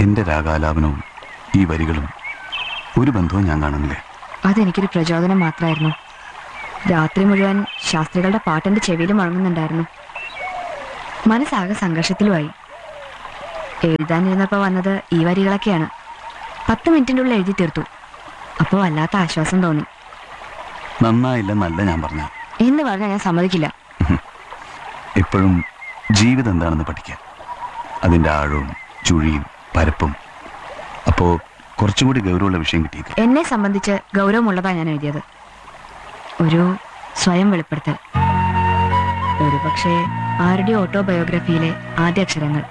എൻ്റെ രാഗാലാപനവും ഈ വരികളും ഒരു ബന്ധവും ഞാൻ കാണുന്നില്ല അതെനിക്കൊരു പ്രചോദനം മാത്രമായിരുന്നു രാത്രി മുഴുവൻ ശാസ്ത്രികളുടെ പാട്ടെന്റെ ചെവിയിൽ മുഴങ്ങുന്നുണ്ടായിരുന്നു മനസ്സാകെ സംഘർഷത്തിലുമായി എഴുതാനിരുന്നപ്പോൾ വന്നത് ഈ വരികളൊക്കെയാണ് പത്ത് മിനിറ്റിൻ്റെ ഉള്ളിൽ എഴുതി തീർത്തു അപ്പോൾ വല്ലാത്ത ആശ്വാസം തോന്നി നന്നായില്ലെന്നല്ല ഞാൻ പറഞ്ഞ എന്ന് പറഞ്ഞാൽ ഞാൻ സമ്മതിക്കില്ല എപ്പോഴും ജീവിതം എന്താണെന്ന് പഠിക്കാൻ അതിൻ്റെ ആഴവും ചുഴിയും പരപ്പും അപ്പോൾ കുറച്ചും കൂടി ഗൗരവമുള്ള വിഷയം കിട്ടിയേക്കും എന്നെ സംബന്ധിച്ച് ഗൗരവമുള്ളതാണ് ഞാൻ എഴുതിയത് ഒരു സ്വയം വെളിപ്പെടുത്തൽ ഒരു പക്ഷേ ആരുടെ ഓട്ടോബയോഗ്രഫിയിലെ ആദ്യ അക്ഷരങ്ങൾ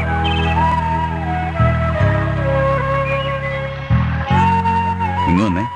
ഇങ്ങ് വന്നേ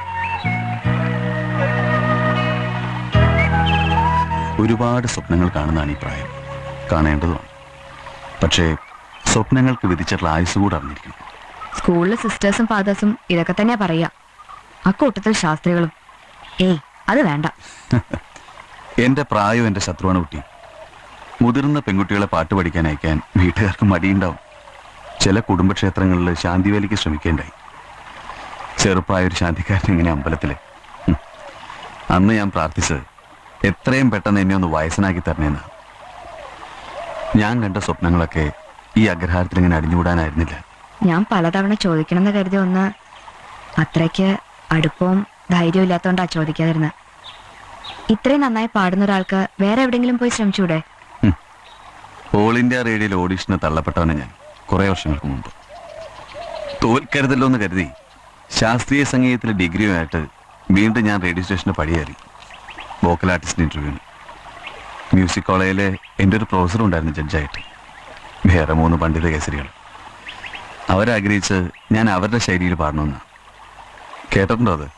ഒരുപാട് സ്വപ്നങ്ങൾ കാണുന്നതാണ് ഈ പ്രായം കാണേണ്ടതുമാണ് പക്ഷേ സ്വപ്നങ്ങൾക്ക് വിധിച്ചിട്ടുള്ള ആയുസ് കൂടെ അറിഞ്ഞിരിക്കണം സ്കൂളിലെ സിസ്റ്റേഴ്സും ഫാദേഴ്സും ഇതൊക്കെ തന്നെയാ പറയുക അക്കൂട്ടത്തിൽ ശാസ്ത്രികളും ഏയ് അത് വേണ്ട എൻ്റെ പ്രായം എൻ്റെ ശത്രുവാണ് കുട്ടി മുതിർന്ന പെൺകുട്ടികളെ പാട്ട് പഠിക്കാൻ അയക്കാൻ വീട്ടുകാർക്ക് മടിയുണ്ടാവും ചില കുടുംബക്ഷേത്രങ്ങളിൽ ശാന്തിവേലിക്ക് ശ്രമിക്കേണ്ടായി ചെറുപ്പായ ഒരു ശാന്തിക്കാരൻ ഇങ്ങനെ അമ്പലത്തിൽ അന്ന് ഞാൻ പ്രാർത്ഥിച്ചത് എത്രയും പെട്ടെന്ന് എന്നെ ഒന്ന് വയസ്സനാക്കി തരണേന്നാ ഞാൻ കണ്ട സ്വപ്നങ്ങളൊക്കെ ഈ അഗ്രഹാരത്തിൽ ഇങ്ങനെ അടിഞ്ഞുകൂടാനായിരുന്നില്ല ഞാൻ പലതവണ ചോദിക്കണമെന്ന് കരുതിയ ഒന്ന് അത്രയ്ക്ക് അടുപ്പവും ധൈര്യവും ഇല്ലാത്തതുകൊണ്ടാ ചോദിക്കാതിരുന്നത് ഇത്രയും നന്നായി പാടുന്ന ഒരാൾക്ക് വേറെ എവിടെയെങ്കിലും പോയി ശ്രമിച്ചൂടെ ഓൾ ഇന്ത്യ റേഡിയോയിൽ ഓഡീഷന് തള്ളപ്പെട്ടവനെ ഞാൻ കുറേ വർഷങ്ങൾക്ക് മുമ്പ് തോൽക്കരുതല്ലോ എന്ന് കരുതി ശാസ്ത്രീയ സംഗീതത്തിലെ ഡിഗ്രിയുമായിട്ട് വീണ്ടും ഞാൻ റേഡിയോ സ്റ്റേഷന് പടിയേറി വോക്കൽ ആർട്ടിസ്റ്റ് ഇൻ്റർവ്യൂവിന് മ്യൂസിക് കോളേജിലെ എൻ്റെ ഒരു പ്രൊഫസർ ഉണ്ടായിരുന്നു ജഡ്ജായിട്ട് വേറെ മൂന്ന് പണ്ഡിത കേസരികൾ അവരാഗ്രഹിച്ച് ഞാൻ അവരുടെ ശൈലിയിൽ പാടണമെന്ന് കേട്ടിട്ടുണ്ടോ അത്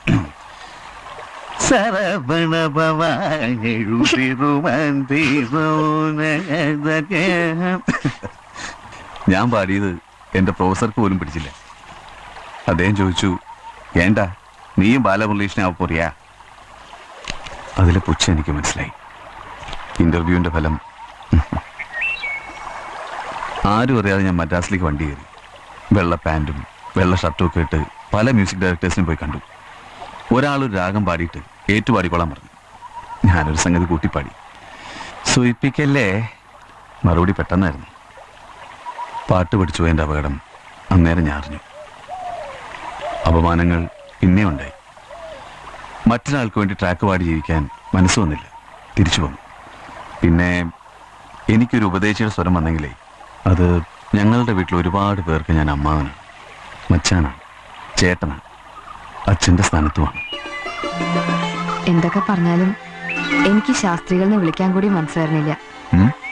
ഞാൻ പാടിയത് എൻ്റെ പ്രൊഫസർക്ക് പോലും പിടിച്ചില്ല അദ്ദേഹം ചോദിച്ചു വേണ്ട നീയും ബാലമുരളീഷനാവ് പോറിയാ അതിലെ പുച്ഛ എനിക്ക് മനസ്സിലായി ഇന്റർവ്യൂവിന്റെ ഫലം ആരും അറിയാതെ ഞാൻ മദ്രാസിലേക്ക് വണ്ടി കയറി വെള്ള പാൻറ്റും വെള്ള ഷർട്ടും ഒക്കെ ഇട്ട് പല മ്യൂസിക് ഡയറക്ടേഴ്സിനും പോയി കണ്ടു ഒരാളൊരു രാഗം പാടിയിട്ട് ഏറ്റുപാടിക്കോളാൻ പറഞ്ഞു ഞാനൊരു സംഗതി കൂട്ടിപ്പാടി സൂയിപ്പിക്കല്ലേ മറുപടി പെട്ടെന്നായിരുന്നു പാട്ട് പഠിച്ചു പോയതിൻ്റെ അപകടം അന്നേരം ഞാൻ അറിഞ്ഞു അപമാനങ്ങൾ പിന്നെ ഉണ്ടായി മറ്റൊരാൾക്ക് വേണ്ടി ട്രാക്ക് പാടി ജീവിക്കാൻ മനസ്സ് വന്നില്ല തിരിച്ചു വന്നു പിന്നെ എനിക്കൊരു ഉപദേശിയുടെ സ്വരം വന്നെങ്കിലേ അത് ഞങ്ങളുടെ വീട്ടിൽ ഒരുപാട് പേർക്ക് ഞാൻ അമ്മാവനാണ് മച്ചാനാണ് ചേട്ടനാണ് അച്ഛൻ്റെ സ്ഥാനത്തുമാണ് എന്തൊക്കെ പറഞ്ഞാലും എനിക്ക് ശാസ്ത്രികൾ എന്ന് വിളിക്കാൻ കൂടി മനസ്സ് വരുന്നില്ല ഉം?